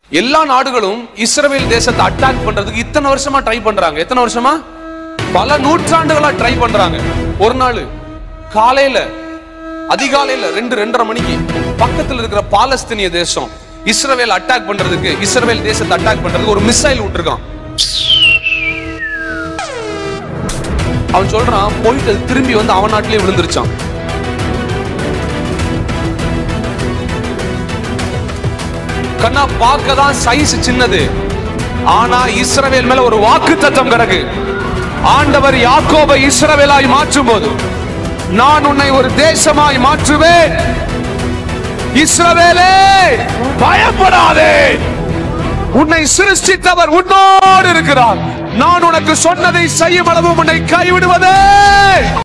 எல்லா நாடுகளும் இஸ்ரவேல் தேசத்தை அட்டாக் பண்றதுக்கு இத்தனை வருஷமா ட்ரை பண்றாங்க எத்தனை வருஷமா பல நூற்றாண்டுகளா ட்ரை பண்றாங்க ஒரு நாள் காலையில அதிகாலையில ரெண்டு ரெண்டரை மணிக்கு பக்கத்துல இருக்கிற பாலஸ்தீனிய தேசம் இஸ்ரவேல் அட்டாக் பண்றதுக்கு இஸ்ரவேல் தேசத்தை அட்டாக் பண்றதுக்கு ஒரு மிசைல் விட்டுருக்கான் அவன் சொல்றான் போயிட்டு அது திரும்பி வந்து அவன் நாட்டிலே விழுந்துருச்சான் கண்ணா பார்க்க தான் சைஸ் சின்னது ஆனா இஸ்ரவேல் மேல ஒரு வாக்கு தத்தம் கிடக்கு ஆண்டவர் யாக்கோபை இஸ்ரவேலாய் மாற்றும் போது நான் உன்னை ஒரு தேசமாய் மாற்றுவேன் இஸ்ரவேலே பயப்படாதே உன்னை சிருஷ்டித்தவர் உன்னோடு இருக்கிறார் நான் உனக்கு சொன்னதை செய்யும் அளவு உன்னை கைவிடுவதே